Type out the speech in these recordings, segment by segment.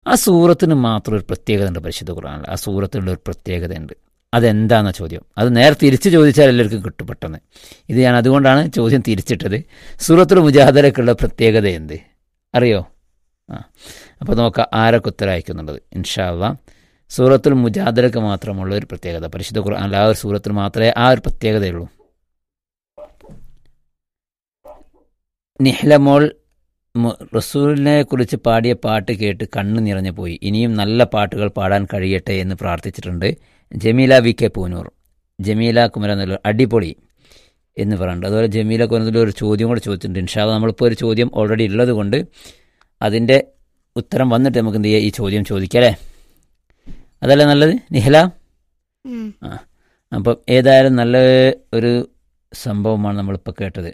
ആ സൂറത്തിന് മാത്രം ഒരു പ്രത്യേകത ഉണ്ട് പരിശുദ്ധ ഖുർആനിൽ ആ സൂറത്തിനുള്ള ഒരു പ്രത്യേകതയുണ്ട് അതെന്താണെന്ന ചോദ്യം അത് നേരെ തിരിച്ച് ചോദിച്ചാൽ എല്ലാവർക്കും കിട്ടും പെട്ടെന്ന് ഇത് ഞാൻ അതുകൊണ്ടാണ് ചോദ്യം തിരിച്ചിട്ടത് സൂറത്തുൽ മുജാദലക്കുള്ള പ്രത്യേകത എന്ത് അറിയോ ആ അപ്പോൾ നോക്കാം ആരൊക്കെ ഉത്തരം അയക്കുന്നുള്ളത് ഇൻഷാല്ല സൂറത്തുൽ മുജാദലക്ക് മാത്രമുള്ള ഒരു പ്രത്യേകത പരിശുദ്ധ ഖുർആനിൽ ആ ഒരു സൂറത്തിൽ മാത്രമേ ആ ഒരു പ്രത്യേകതയുള്ളൂ നിഹ്ലമോൾ മു- റസൂലിനെ കുറിച്ച് പാടിയ പാട്ട് കേട്ട് കണ്ണ് നിറഞ്ഞു പോയി ഇനിയും നല്ല പാട്ടുകൾ പാടാൻ കഴിയട്ടെ എന്ന് പ്രാർത്ഥിച്ചിട്ടുണ്ട് ജമീല വി കെ പൂനൂർ ജമീല കുമരനെല്ലൂർ അടിപൊളി എന്ന് പറയുന്നുണ്ട് അതുപോലെ ജമീല കുമരനെല്ലൂർ ഒരു ചോദ്യം കൂടെ ചോദിച്ചിട്ടുണ്ട് ഇൻഷാല്ല നമ്മളിപ്പോൾ ഒരു ചോദ്യം ഓൾറെഡി ഉള്ളത് കൊണ്ട് അതിൻ്റെ ഉത്തരം വന്നിട്ട് നമുക്ക് എന്ത് ചെയ്യാം ഈ ചോദ്യം ചോദിക്കാം അല്ലേ അതല്ലേ നല്ലത് നിഹല ഉം. അപ്പം ഏതായാലും നല്ല ഒരു സംഭവമാണ് നമ്മളിപ്പോൾ കേട്ടത്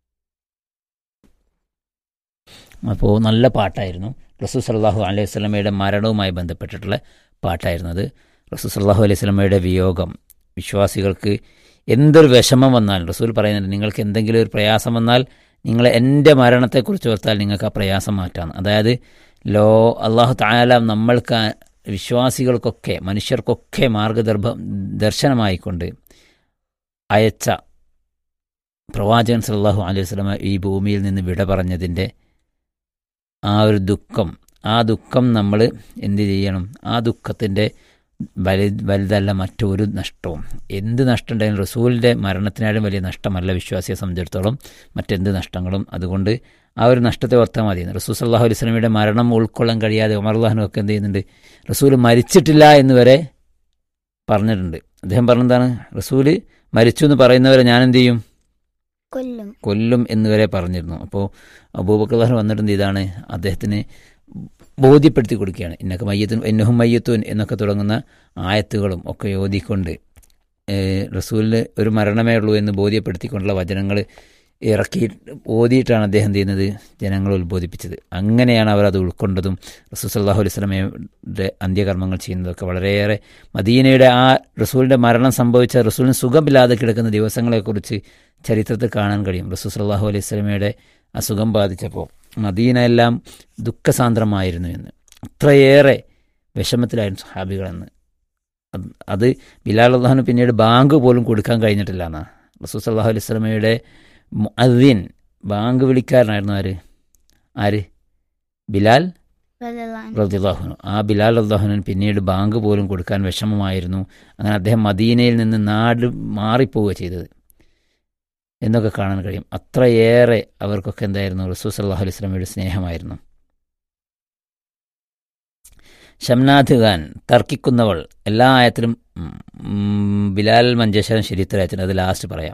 അപ്പോൾ നല്ല പാട്ടായിരുന്നു റസൂ സല്ലാഹു അലൈഹി സ്വലമയുടെ മരണവുമായി ബന്ധപ്പെട്ടിട്ടുള്ള പാട്ടായിരുന്നു അത് റസൂ സല്ലാഹു അലൈഹി സ്വലമയുടെ വിയോഗം വിശ്വാസികൾക്ക് എന്തൊരു വിഷമം വന്നാലും റസൂൽ പറയുന്നുണ്ട് നിങ്ങൾക്ക് എന്തെങ്കിലും ഒരു പ്രയാസം വന്നാൽ നിങ്ങൾ എൻ്റെ മരണത്തെക്കുറിച്ച് ഓർത്താൽ നിങ്ങൾക്ക് ആ പ്രയാസം മാറ്റാം അതായത് ലോ അള്ളാഹു തായാല നമ്മൾക്ക് ആ വിശ്വാസികൾക്കൊക്കെ മനുഷ്യർക്കൊക്കെ മാർഗദർഭ ദർശനമായിക്കൊണ്ട് അയച്ച പ്രവാചകൻ സല്ലാഹു അലൈഹി വസല്ലമ ഈ ഭൂമിയിൽ നിന്ന് വിട പറഞ്ഞതിൻ്റെ ആ ഒരു ദുഃഖം ആ ദുഃഖം നമ്മൾ എന്ത് ചെയ്യണം ആ ദുഃഖത്തിൻ്റെ വലു വലുതല്ല മറ്റൊരു നഷ്ടവും എന്ത് നഷ്ടം ഉണ്ടായാലും റസൂലിൻ്റെ മരണത്തിനാലും വലിയ നഷ്ടമല്ല വിശ്വാസിയെ സംബന്ധിച്ചിടത്തോളം മറ്റെന്ത് നഷ്ടങ്ങളും അതുകൊണ്ട് ആ ഒരു നഷ്ടത്തെ ഓർത്താൽ മതി റസൂൽ സല്ലാഹു അലൈഹി സ്വലമിയുടെ മരണം ഉൾക്കൊള്ളാൻ കഴിയാതെ ഉമർലാഹനും ഒക്കെ എന്ത് ചെയ്യുന്നുണ്ട് റസൂൽ മരിച്ചിട്ടില്ല എന്ന് വരെ പറഞ്ഞിട്ടുണ്ട് അദ്ദേഹം പറഞ്ഞെന്താണ് റസൂല് മരിച്ചു എന്ന് പറയുന്നവരെ ഞാൻ എന്ത് ചെയ്യും കൊല്ലും കൊല്ലും എന്ന് വരെ പറഞ്ഞിരുന്നു അപ്പോൾ അബൂബക്കർ വന്നിട്ടുണ്ട് ഇതാണ് അദ്ദേഹത്തിന് ബോധ്യപ്പെടുത്തി കൊടുക്കുകയാണ് ഇന്നൊക്കെ മയ്യത്തുൻ എന്നഹും മയ്യത്തുൻ എന്നൊക്കെ തുടങ്ങുന്ന ആയത്തുകളും ഒക്കെ ഓതിക്കൊണ്ട് ഏഹ്, റസൂലിന് ഒരു മരണമേ ഉള്ളൂ എന്ന് ബോധ്യപ്പെടുത്തിക്കൊണ്ടുള്ള വചനങ്ങൾ ഇറക്കി ഓതിയിട്ടാണ് അദ്ദേഹം എന്ത് ചെയ്യുന്നത് ജനങ്ങളെ ഉത്ബോധിപ്പിച്ചത് അങ്ങനെയാണ് അവർ അത് ഉൾക്കൊണ്ടതും റസൂൽ സല്ലാഹു അലൈഹി സ്വലമയുടെ അന്ത്യകർമ്മങ്ങൾ ചെയ്യുന്നതൊക്കെ വളരെയേറെ മദീനയുടെ ആ റസൂലിൻ്റെ മരണം സംഭവിച്ച റസൂലിന് സുഖമില്ലാതെ കിടക്കുന്ന ദിവസങ്ങളെക്കുറിച്ച് ചരിത്രത്തിൽ കാണാൻ കഴിയും റസൂൽ സല്ലാഹു അലൈഹി സ്വലമയുടെ അസുഖം ബാധിച്ചപ്പോൾ മദീന എല്ലാം ദുഃഖസാന്ദ്രമായിരുന്നു എന്ന് അത്രയേറെ വിഷമത്തിലായിരുന്നു സഹാബികളെന്ന് അത് അത് ബിലാൽ അള്ളഹാന് പിന്നീട് ബാങ്ക് പോലും കൊടുക്കാൻ കഴിഞ്ഞിട്ടില്ല എന്നാണ് റസൂൽ സല്ലാഹു അലൈഹി സ്വലമയുടെ മുഅദ്ദിൻ ബാങ്ക് വിളിക്കാരനായിരുന്നു ആര് ആര് ബിലാൽ റളിയല്ലാഹു റദിള്ളാഹുനു ആ ബിലാൽ അള്ളാഹുനു പിന്നീട് ബാങ്ക് പോലും കൊടുക്കാൻ വിഷമമായിരുന്നു അങ്ങനെ അദ്ദേഹം മദീനയിൽ നിന്ന് നാട് മാറിപ്പോവുക ചെയ്തത് എന്നൊക്കെ കാണാൻ കഴിയും അത്രയേറെ അവർക്കൊക്കെ എന്തായിരുന്നു റസൂൽ സല്ലാഹു അലൈഹി സ്വലമയുടെ സ്നേഹമായിരുന്നു ഷംനാഥ് ഖാൻ തർക്കിക്കുന്നവൾ എല്ലാ ആയത്തിലും ഉം, ഉം, ബിലാൽ മഞ്ചേശ്വരൻ ശരിത്തരായത്തിന് അത് ലാസ്റ്റ് പറയാം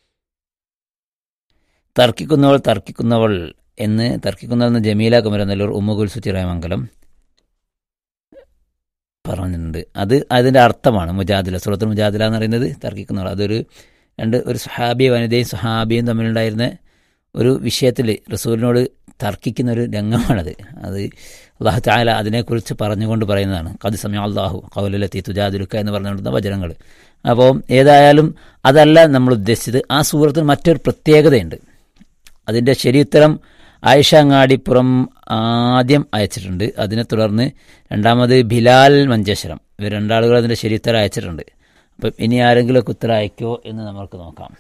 തർക്കിക്കുന്നവൾ തർക്കിക്കുന്നവൾ എന്ന് തർക്കിക്കുന്നവെന്ന് ജമീല കുമരനെല്ലൂർ ഉമ്മുകുൽസു ചിറയമംഗലം പറഞ്ഞിട്ടുണ്ട് അത് അതിൻ്റെ അർത്ഥമാണ് മുജാദില സുറത്തുൽ മുജാദില എന്ന് പറയുന്നത് തർക്കിക്കുന്നവൾ അതൊരു രണ്ട് ഒരു സുഹാബി വനിതയും സുഹാബിയും തമ്മിലുണ്ടായിരുന്ന ഒരു വിഷയത്തിൽ റസൂലിനോട് തർക്കിക്കുന്ന ഒരു രംഗമാണത് അത് അള്ളാഹു ചായാല അതിനെക്കുറിച്ച് പറഞ്ഞുകൊണ്ട് പറയുന്നതാണ് കത് സമയം അള്ളാഹു കൗലലെത്തി തുജാദുലുക്ക എന്ന് പറഞ്ഞുകൊണ്ടുന്ന വചനങ്ങൾ അപ്പോൾ ഏതായാലും അതല്ല നമ്മൾ ഉദ്ദേശിച്ചത് ആ സൂറത്തിന് മറ്റൊരു പ്രത്യേകതയുണ്ട് അതിൻ്റെ ശരിയുത്തരം ആയിഷ അങ്ങാടിപ്പുറം ആദ്യം അയച്ചിട്ടുണ്ട് അതിനെ തുടർന്ന് രണ്ടാമത് ബിലാൽ മഞ്ചേശ്വരം ഇവർ രണ്ടാളുകൾ അതിൻ്റെ ശരിയുത്തരം അയച്ചിട്ടുണ്ട് അപ്പം ഇനി ആരെങ്കിലുമൊക്കെ ഉത്തരം അയക്കുമോ എന്ന് നമുക്ക് നോക്കാം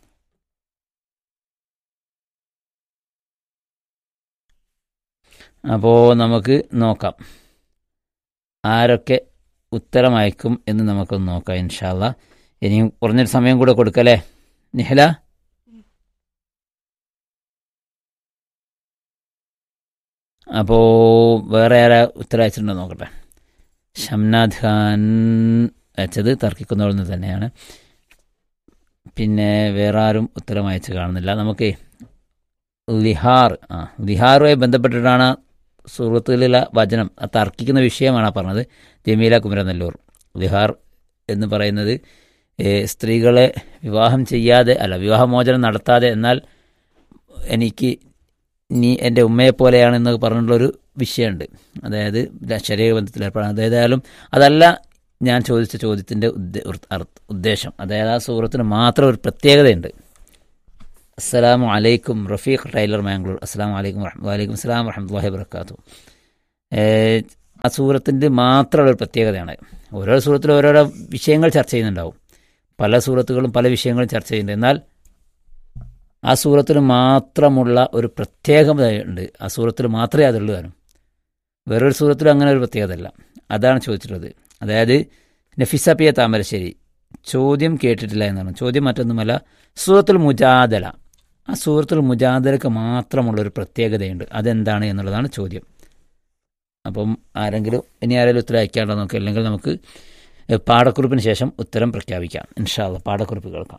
അപ്പോൾ നമുക്ക് നോക്കാം ആരൊക്കെ ഉത്തരം അയക്കും എന്ന് നമുക്കൊന്ന് നോക്കാം ഇൻഷാല്ല ഇനിയും കുറഞ്ഞൊരു സമയം കൂടെ കൊടുക്കല്ലേ നിഹല അപ്പോൾ വേറെ ആരാ ഉത്തരം അയച്ചിട്ടുണ്ടോ നോക്കട്ടെ ഷംനാഥ് ഖാൻ അയച്ചത് തർക്കിക്കുന്നവളിൽ നിന്ന് തന്നെയാണ് പിന്നെ വേറെ ആരും ഉത്തരം അയച്ച് കാണുന്നില്ല നമുക്ക് ലിഹാർ ആ ലിഹാറുമായി ബന്ധപ്പെട്ടിട്ടാണ് സുഹൃത്തുക്കളിലെ വചനം ആ തർക്കിക്കുന്ന വിഷയമാണ് ആ പറഞ്ഞത് ജമീല കുമരനെല്ലൂർ ലിഹാർ എന്ന് പറയുന്നത് ഏ, സ്ത്രീകളെ വിവാഹം ചെയ്യാതെ അല്ല വിവാഹമോചനം നടത്താതെ എന്നാൽ എനിക്ക് നീ എൻ്റെ ഉമ്മയെ പോലെയാണെന്ന് പറഞ്ഞിട്ടുള്ളൊരു വിഷയമുണ്ട് അതായത് ശരീര ബന്ധത്തിൽ ഏർപ്പെടാൻ അതായതായാലും അതല്ല ഞാൻ ചോദിച്ച ചോദ്യത്തിൻ്റെ ഉദ്ദേ- അർത്ഥ- ഉദ്ദേശം അതായത് ആ സുഹൃത്തിന് മാത്രം ഒരു പ്രത്യേകതയുണ്ട് അസ്സലാമു അലൈക്കും റഫീഖ് ടൈലർ മാംഗ്ലൂർ അസ്സലാമു അലൈക്കും വറഹ്മ- വലൈക്കും അസ്സലാം വറഹമത്തല്ലാഹി വർക്കാത്തു ആ സൂറത്തിൻ്റെ മാത്രമുള്ള ഒരു പ്രത്യേകതയാണ് ഓരോ സൂറത്തിലും ഓരോരോ വിഷയങ്ങൾ ചർച്ച ചെയ്യുന്നുണ്ടാവും പല സൂറത്തുകളും പല വിഷയങ്ങളും ചർച്ച ചെയ്യുന്നുണ്ട് എന്നാൽ ആ സൂറത്തിൽ മാത്രമുള്ള ഒരു പ്രത്യേകതയുണ്ട് ആ സൂറത്തിൽ മാത്രമേ അതുള്ളൂ താനും വേറൊരു സൂറത്തിലും അങ്ങനെ ഒരു പ്രത്യേകതയല്ല അതാണ് ചോദിച്ചിട്ടുള്ളത് അതായത് നഫിസ പി എ താമരശ്ശേരി ചോദ്യം കേട്ടിട്ടില്ല എന്നാണ് ചോദ്യം മറ്റൊന്നുമല്ല സൂറത്തുൽ മുജാദല ആ സൂറത്തുൽ മുജാദലക്ക് മാത്രമുള്ളൊരു പ്രത്യേകതയുണ്ട് അതെന്താണ് എന്നുള്ളതാണ് ചോദ്യം അപ്പം ആരെങ്കിലും ഇനി ആരെങ്കിലും ഉത്തരം അയക്കാണ്ടോ നോക്കുക അല്ലെങ്കിൽ നമുക്ക് പാഠക്കുറിപ്പിന് ശേഷം ഉത്തരം പ്രഖ്യാപിക്കാം ഇൻഷാല്ല പാഠക്കുറിപ്പ് കേൾക്കാം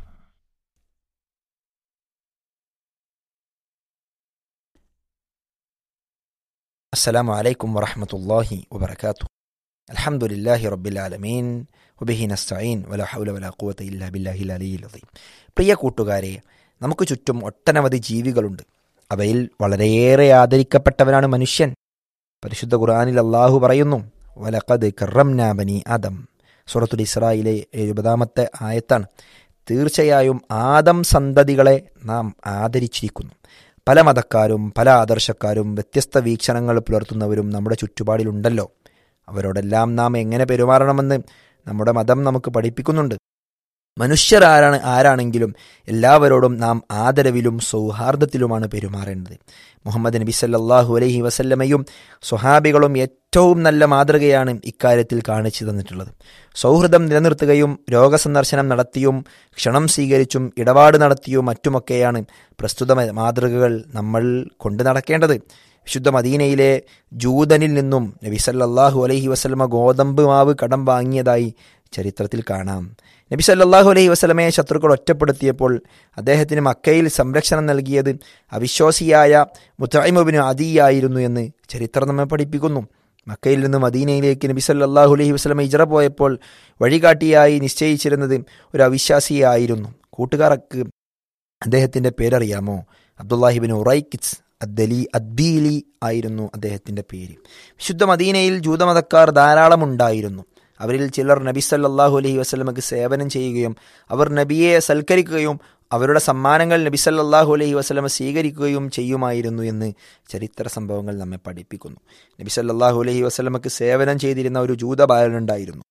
السلام عليكم ورحمة الله وبركاته الحمد لله رب العالمين وبه نستعين ولا حول ولا قوة إلا بالله العلي العظيم പ്രിയ കൂട്ടുകാരെ നമുക്ക് ചുറ്റും ഒട്ടനവധി ജീവികളുണ്ട് അവയിൽ വളരെയേറെ ആദരിക്കപ്പെട്ടവനാണ് മനുഷ്യൻ പരിശുദ്ധ ഖുർആനിൽ അള്ളാഹു പറയുന്നു വലഖദ് കറംനാ ബനി ആദം സൂറത്തുൽ ഇസ്രായിലെ എഴുപതാമത്തെ ആയത്താണ് തീർച്ചയായും ആദം സന്തതികളെ നാം ആദരിച്ചിരിക്കുന്നു പല മതക്കാരും പല ആദർശക്കാരും വ്യത്യസ്ത വീക്ഷണങ്ങൾ പുലർത്തുന്നവരും നമ്മുടെ ചുറ്റുപാടിലുണ്ടല്ലോ അവരോടെല്ലാം നാം എങ്ങനെ പെരുമാറണമെന്ന് നമ്മുടെ മതം നമുക്ക് പഠിപ്പിക്കുന്നുണ്ട് മനുഷ്യർ ആരാണ് ആരാണെങ്കിലും എല്ലാവരോടും നാം ആദരവിലും സൗഹാർദ്ദത്തിലുമാണ് പെരുമാറേണ്ടത് മുഹമ്മദ് നബി സല്ലാഹു അലൈഹി വസല്ലമയും സ്വഹാബികളും ഏറ്റവും നല്ല മാതൃകയാണ് ഇക്കാര്യത്തിൽ കാണിച്ചു തന്നിട്ടുള്ളത് സൗഹൃദം നിലനിർത്തുകയും രോഗസന്ദർശനം നടത്തിയും ക്ഷണം സ്വീകരിച്ചും ഇടപാട് നടത്തിയും മറ്റുമൊക്കെയാണ് പ്രസ്തുത മാതൃകകൾ നമ്മൾ കൊണ്ടു നടക്കേണ്ടത് വിശുദ്ധ മദീനയിലെ ജൂതനിൽ നിന്നും നബി സല്ലാഹു അലൈഹി വസല്ലമ ഗോതമ്പ് മാവ് കടം വാങ്ങിയതായി ചരിത്രത്തിൽ കാണാം നബി സല്ലാഹു അലൈഹി വസ്ലമയെ ശത്രുക്കൾ ഒറ്റപ്പെടുത്തിയപ്പോൾ അദ്ദേഹത്തിന് മക്കയിൽ സംരക്ഷണം നൽകിയത് അവിശ്വാസിയായ മുത്തൈമുബിന് അതിയായിരുന്നു എന്ന് ചരിത്രം നമ്മെ പഠിപ്പിക്കുന്നു മക്കയിൽ നിന്ന് മദീനയിലേക്ക് നബി സല്ലാഹു അലൈഹി വസ്ലമ ഇജറ പോയപ്പോൾ വഴികാട്ടിയായി നിശ്ചയിച്ചിരുന്നത് ഒരു അവിശ്വാസിയായിരുന്നു കൂട്ടുകാർക്ക് അദ്ദേഹത്തിൻ്റെ പേരറിയാമോ അബ്ദുല്ലാഹിബിൻ ഉറൈക്കിറ്റ്സ് അദ്ദലി അദ്ബീലി ആയിരുന്നു അദ്ദേഹത്തിൻ്റെ പേര് വിശുദ്ധ മദീനയിൽ ജൂതമതക്കാർ ധാരാളം ഉണ്ടായിരുന്നു അവരിൽ ചിലർ നബി സല്ലാഹു അലൈഹി വസ്ലമക്ക് സേവനം ചെയ്യുകയും അവർ നബിയെ സൽക്കരിക്കുകയും അവരുടെ സമ്മാനങ്ങൾ നബി സല്ലാഹു അലൈഹി വസ്ലമ സ്വീകരിക്കുകയും ചെയ്യുമായിരുന്നു എന്ന് ചരിത്ര സംഭവങ്ങൾ നമ്മെ പഠിപ്പിക്കുന്നു നബി സല്ലാഹു അലൈഹി വസ്ലമക്ക് സേവനം ചെയ്തിരുന്ന ഒരു ജൂത ബാലനുണ്ടായിരുന്നു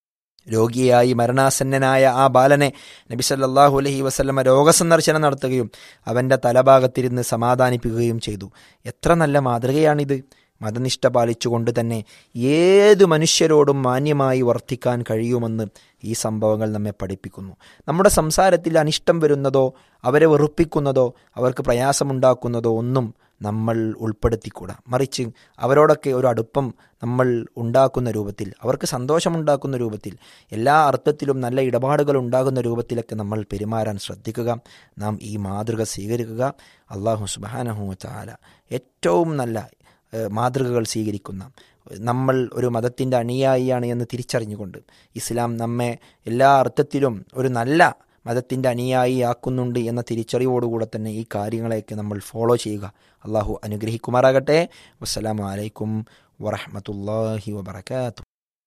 രോഗിയായി മരണാസന്നനായ ആ ബാലനെ നബി സല്ലാഹു അലഹി വസ്ലമ രോഗസന്ദർശനം നടത്തുകയും അവൻ്റെ തലഭാഗത്തിരുന്ന് സമാധാനിപ്പിക്കുകയും ചെയ്തു എത്ര നല്ല മാതൃകയാണിത് മതനിഷ്ഠ പാലിച്ചുകൊണ്ട് തന്നെ ഏതു മനുഷ്യരോടും മാന്യമായി വർത്തിക്കാൻ കഴിയുമെന്ന് ഈ സംഭവങ്ങൾ നമ്മെ പഠിപ്പിക്കുന്നു നമ്മുടെ സംസാരത്തിൽ അനിഷ്ടം വരുന്നതോ അവരെ വെറുപ്പിക്കുന്നതോ അവർക്ക് പ്രയാസമുണ്ടാക്കുന്നതോ ഒന്നും നമ്മൾ ഉൾപ്പെടുത്തിക്കൂടാ മറിച്ച് അവരോടൊക്കെ ഒരു അടുപ്പം നമ്മൾ ഉണ്ടാക്കുന്ന രൂപത്തിൽ അവർക്ക് സന്തോഷമുണ്ടാക്കുന്ന രൂപത്തിൽ എല്ലാ അർത്ഥത്തിലും നല്ല ഇടപാടുകൾ ഉണ്ടാകുന്ന രൂപത്തിലൊക്കെ നമ്മൾ പെരുമാറാൻ ശ്രദ്ധിക്കുക നാം ഈ മാതൃക സ്വീകരിക്കുക അള്ളാഹു സുബാനഹു ചാല ഏറ്റവും നല്ല മാതൃകകൾ സ്വീകരിക്കുന്ന നമ്മൾ ഒരു മതത്തിൻ്റെ അനുയായിയാണ് എന്ന് തിരിച്ചറിഞ്ഞുകൊണ്ട് ഇസ്ലാം നമ്മെ എല്ലാ അർത്ഥത്തിലും ഒരു നല്ല മതത്തിൻ്റെ അനുയായി ആക്കുന്നുണ്ട് എന്ന തിരിച്ചറിവോടുകൂടെ തന്നെ ഈ കാര്യങ്ങളെയൊക്കെ നമ്മൾ ഫോളോ ചെയ്യുക അള്ളാഹു അനുഗ്രഹിക്കുമാറാകട്ടെ വസ്സലാമു അലൈക്കും വറഹമത്തല്ലാഹി വബർക്കാത്തു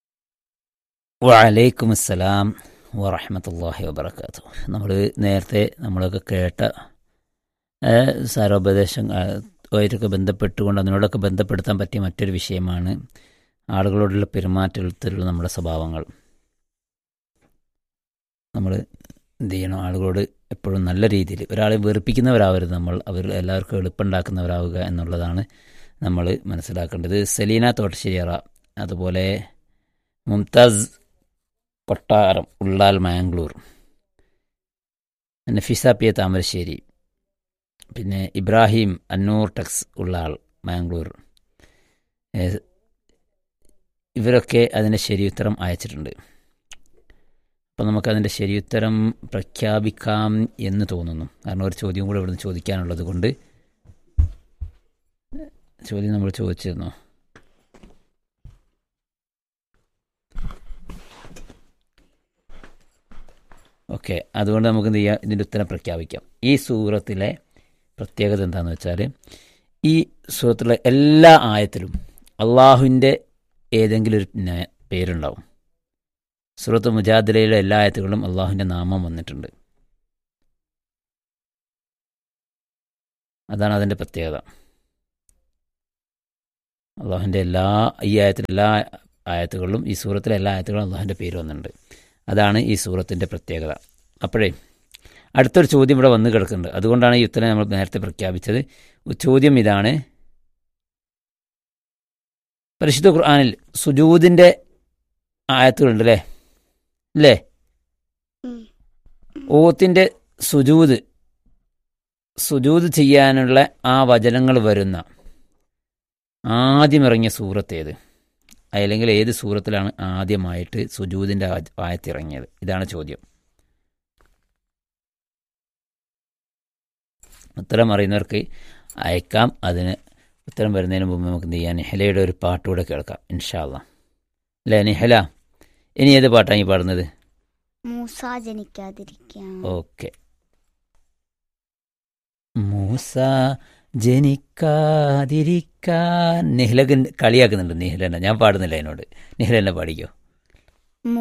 വലൈക്കും അസ്സലാം വറഹമത്തല്ലാഹി വബർക്കാത്തു നമ്മൾ നേരത്തെ നമ്മളൊക്കെ കേട്ട സാരോപദേശം ആയിട്ടൊക്കെ ബന്ധപ്പെട്ടുകൊണ്ട് അതിനോടൊക്കെ ബന്ധപ്പെടുത്താൻ പറ്റിയ മറ്റൊരു വിഷയമാണ് ആളുകളോടുള്ള പെരുമാറ്റത്തിലുള്ള നമ്മുടെ സ്വഭാവങ്ങൾ നമ്മൾ എന്ത് ചെയ്യണം ആളുകളോട് എപ്പോഴും നല്ല രീതിയിൽ ഒരാളെ വെറുപ്പിക്കുന്നവരാവരുത് നമ്മൾ അവർ എല്ലാവർക്കും എളുപ്പമുണ്ടാക്കുന്നവരാവുക എന്നുള്ളതാണ് നമ്മൾ മനസ്സിലാക്കേണ്ടത് സെലീന തോട്ടശ്ശേരിയറ അതുപോലെ മുംതാസ് കൊട്ടാരം ഉള്ളാൽ മാംഗ്ലൂർ നഫീസ പി എ താമരശ്ശേരി പിന്നെ ഇബ്രാഹിം അന്നൂർ ടെക്സ് ഉള്ള ആൾ മാംഗ്ലൂർ ഇവരൊക്കെ അതിൻ്റെ ശരിയുത്തരം അയച്ചിട്ടുണ്ട് അപ്പം നമുക്കതിൻ്റെ ശരിയുത്തരം പ്രഖ്യാപിക്കാം എന്ന് തോന്നുന്നു കാരണം ഒരു ചോദ്യം കൂടെ ഇവിടുന്ന് ചോദിക്കാനുള്ളത് കൊണ്ട് ചോദ്യം നമ്മൾ ചോദിച്ചിരുന്നു ഓക്കെ അതുകൊണ്ട് നമുക്ക് എന്ത് ചെയ്യാം ഇതിൻ്റെ ഉത്തരം പ്രഖ്യാപിക്കാം ഈ സൂറത്തിലെ പ്രത്യേകത എന്താണെന്ന് വെച്ചാൽ ഈ സൂറത്തിലെ എല്ലാ ആയത്തിലും അള്ളാഹുവിൻ്റെ ഏതെങ്കിലും ഒരു പേരുണ്ടാവും സൂറത്ത് മുജാദിലയിലെ എല്ലാ ആയത്തുകളിലും അള്ളാഹുവിൻ്റെ നാമം വന്നിട്ടുണ്ട് അതാണ് അതിൻ്റെ പ്രത്യേകത അള്ളാഹുവിൻ്റെ എല്ലാ ഈ ആയത്തിലെ എല്ലാ ആയത്തുകളിലും ഈ സൂറത്തിലെ എല്ലാ ആയത്തുകളും അള്ളാഹുവിൻ്റെ പേര് വന്നിട്ടുണ്ട് അതാണ് ഈ സൂറത്തിൻ്റെ പ്രത്യേകത അപ്പോഴേ അടുത്തൊരു ചോദ്യം ഇവിടെ വന്ന് കിടക്കുന്നുണ്ട് അതുകൊണ്ടാണ് ഈ ഉത്തരം നമ്മൾ നേരത്തെ പ്രഖ്യാപിച്ചത് ചോദ്യം ഇതാണ് പരിശുദ്ധ ഖുർആാനിൽ സുജൂദിൻ്റെ ആയത്തുകളുണ്ട് അല്ലേ അല്ലേ ഉം. ഓത്തിൻ്റെ സുജൂദ് സുജൂദ് ചെയ്യാനുള്ള ആ വചനങ്ങൾ വരുന്ന ആദ്യം ഇറങ്ങിയ സൂറത്ത് ഏത് അല്ലെങ്കിൽ ഏത് സൂറത്തിലാണ് ആദ്യമായിട്ട് സുജൂദിൻ്റെ ആയത്തിറങ്ങിയത് ഇതാണ് ചോദ്യം ഉത്തരം അറിയുന്നവർക്ക് അയക്കാം അതിന് ഉത്തരം വരുന്നതിന് മുമ്പ് നമുക്ക് എന്ത് ചെയ്യാം നിഹലയുടെ ഒരു പാട്ടുകൂടെ കേൾക്കാം ഇൻഷാല്ല അല്ലേ നിഹല ഇനി ഏത് പാട്ടാണ് ഈ പാടുന്നത് മൂസ ജനിക്കാതിരിക്കാം ഓക്കെ മൂസ ജനിക്കാതിരിക്കാൻ നിഹ്ലക്ക് കളിയാക്കുന്നുണ്ട് നിഹ്ലനെ ഞാൻ പാടുന്നില്ല എന്നോട് നിഹ്ല എന്നെ പാടിക്കോ